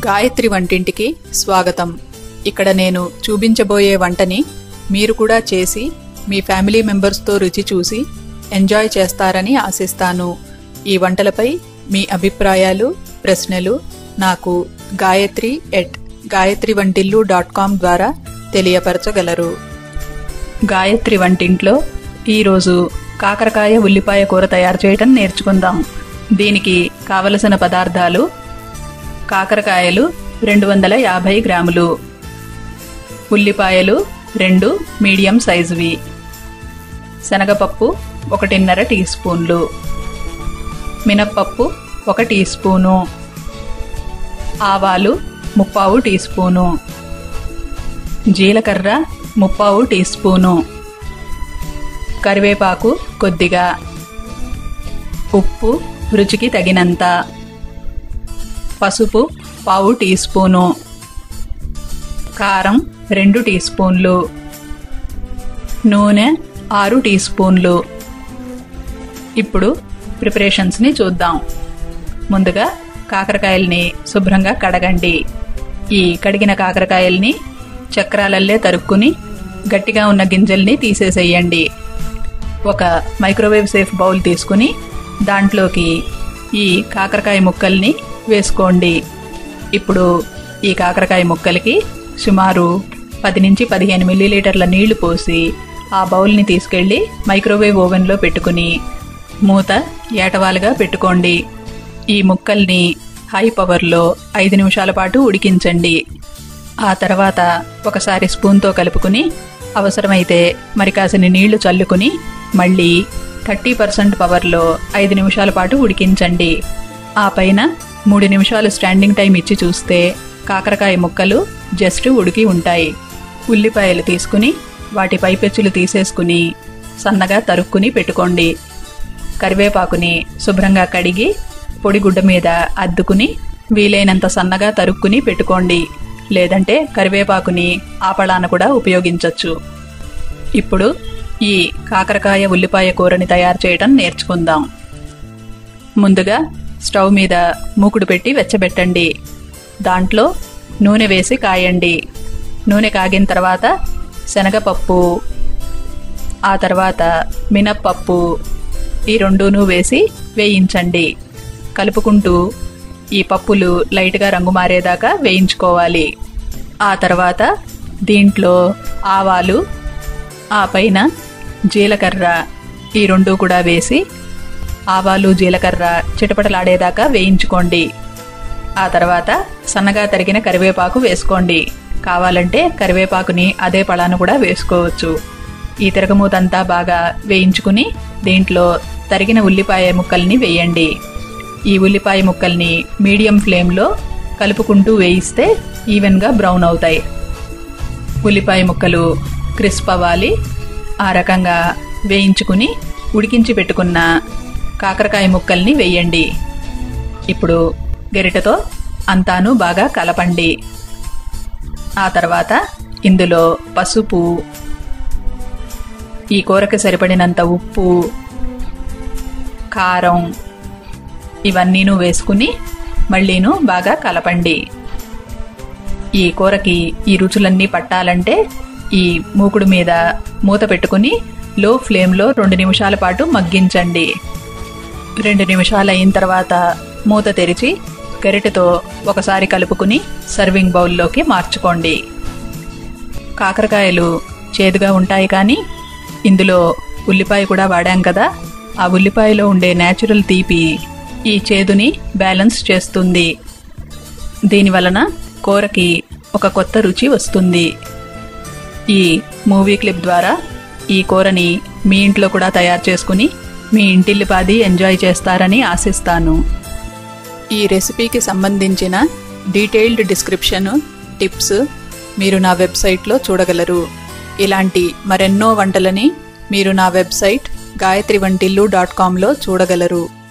గాయత్రి వంటింటికి స్వాగతం ఇక్కడ నేను చూపించబోయే వంటని మీరు కూడా చేసి మీ ఫ్యామిలీ మెంబర్స్తో రుచి చూసి ఎంజాయ్ చేస్తారని ఆశిస్తాను ఈ వంటలపై మీ అభిప్రాయాలు ప్రశ్నలు నాకు గాయత్రి ఎట్ గాయత్రి వంటిల్లు డాట్ కామ్ ద్వారా తెలియపరచగలరు గాయత్రి వంటింట్లో ఈరోజు కాకరకాయ ఉల్లిపాయ కూర తయారు చేయటం నేర్చుకుందాం దీనికి కావలసిన పదార్థాలు కాకరకాయలు రెండు వందల యాభై గ్రాములు ఉల్లిపాయలు రెండు మీడియం సైజువి శనగపప్పు ఒకటిన్నర టీ స్పూన్లు మినప్పప్పు ఒక టీ స్పూను ఆవాలు ముప్పావు టీ స్పూను జీలకర్ర ముప్పావు టీ స్పూను కరివేపాకు కొద్దిగా ఉప్పు రుచికి తగినంత పసుపు పావు టీ స్పూను కారం రెండు టీ స్పూన్లు నూనె ఆరు టీ స్పూన్లు ఇప్పుడు ప్రిపరేషన్స్ని చూద్దాం ముందుగా కాకరకాయల్ని శుభ్రంగా కడగండి ఈ కడిగిన కాకరకాయల్ని చక్రాలల్లే తరుక్కుని గట్టిగా ఉన్న గింజల్ని తీసేసేయండి ఒక మైక్రోవేవ్ సేఫ్ బౌల్ తీసుకుని దాంట్లోకి ఈ కాకరకాయ ముక్కల్ని వేసుకోండి ఇప్పుడు ఈ కాకరకాయ ముక్కలకి సుమారు పది నుంచి పదిహేను మిల్లీలీటర్ల నీళ్లు పోసి ఆ బౌల్ని తీసుకెళ్లి మైక్రోవేవ్ ఓవెన్లో పెట్టుకుని మూత ఏటవాలుగా పెట్టుకోండి ఈ ముక్కల్ని హై పవర్లో ఐదు నిమిషాల పాటు ఉడికించండి ఆ తర్వాత ఒకసారి స్పూన్తో కలుపుకుని అవసరమైతే మరి కాసిని నీళ్లు చల్లుకుని మళ్ళీ థర్టీ పర్సెంట్ పవర్లో ఐదు నిమిషాల పాటు ఉడికించండి ఆ పైన మూడు నిమిషాలు స్టాండింగ్ టైం ఇచ్చి చూస్తే కాకరకాయ ముక్కలు జస్ట్ ఉడికి ఉంటాయి ఉల్లిపాయలు తీసుకుని వాటి పైపెచ్చులు తీసేసుకుని సన్నగా తరుక్కుని పెట్టుకోండి కరివేపాకుని శుభ్రంగా కడిగి పొడిగుడ్డ మీద అద్దుకుని వీలైనంత సన్నగా తరుక్కుని పెట్టుకోండి లేదంటే కరివేపాకుని ఆపళాన కూడా ఉపయోగించవచ్చు ఇప్పుడు ఈ కాకరకాయ ఉల్లిపాయ కూరని తయారు చేయడం నేర్చుకుందాం ముందుగా స్టవ్ మీద మూకుడు పెట్టి వెచ్చబెట్టండి దాంట్లో నూనె వేసి కాయండి నూనె కాగిన తర్వాత శనగపప్పు ఆ తర్వాత మినప్పప్పు ఈ రెండును వేసి వేయించండి కలుపుకుంటూ ఈ పప్పులు లైట్గా రంగు మారేదాకా వేయించుకోవాలి ఆ తర్వాత దీంట్లో ఆవాలు ఆ పైన జీలకర్ర ఈ రెండు కూడా వేసి ఆవాలు జీలకర్ర చిటపటలాడేదాకా వేయించుకోండి ఆ తర్వాత సన్నగా తరిగిన కరివేపాకు వేసుకోండి కావాలంటే కరివేపాకుని అదే పళాను కూడా వేసుకోవచ్చు ఈ తిరగమూతంతా బాగా వేయించుకుని దీంట్లో తరిగిన ఉల్లిపాయ ముక్కల్ని వేయండి ఈ ఉల్లిపాయ ముక్కల్ని మీడియం ఫ్లేమ్లో కలుపుకుంటూ వేయిస్తే ఈవెన్గా బ్రౌన్ అవుతాయి ఉల్లిపాయ ముక్కలు క్రిస్ప్ అవ్వాలి ఆ రకంగా వేయించుకుని ఉడికించి పెట్టుకున్న కాకరకాయ ముక్కల్ని వేయండి ఇప్పుడు గరిటతో అంతాను బాగా కలపండి ఆ తర్వాత ఇందులో పసుపు ఈ కూరకి సరిపడినంత ఉప్పు కారం ఇవన్నీను వేసుకుని మళ్ళీను బాగా కలపండి ఈ కూరకి ఈ రుచులన్నీ పట్టాలంటే ఈ మూకుడు మీద మూత పెట్టుకుని లో ఫ్లేమ్లో రెండు నిమిషాల పాటు మగ్గించండి రెండు నిమిషాలు అయిన తర్వాత మూత తెరిచి గరిటెతో ఒకసారి కలుపుకుని సర్వింగ్ బౌల్లోకి మార్చుకోండి కాకరకాయలు చేదుగా ఉంటాయి కానీ ఇందులో ఉల్లిపాయ కూడా వాడాం కదా ఆ ఉల్లిపాయలో ఉండే నేచురల్ తీపి ఈ చేదుని బ్యాలెన్స్ చేస్తుంది దీనివలన కూరకి ఒక కొత్త రుచి వస్తుంది ఈ మూవీ క్లిప్ ద్వారా ఈ కూరని మీ ఇంట్లో కూడా తయారు చేసుకుని మీ ఇంటిల్లిపాది ఎంజాయ్ చేస్తారని ఆశిస్తాను ఈ రెసిపీకి సంబంధించిన డీటెయిల్డ్ డిస్క్రిప్షన్ టిప్స్ మీరు నా వెబ్సైట్లో చూడగలరు ఇలాంటి మరెన్నో వంటలని మీరు నా వెబ్సైట్ గాయత్రి వంటిల్లు డాట్ కామ్లో చూడగలరు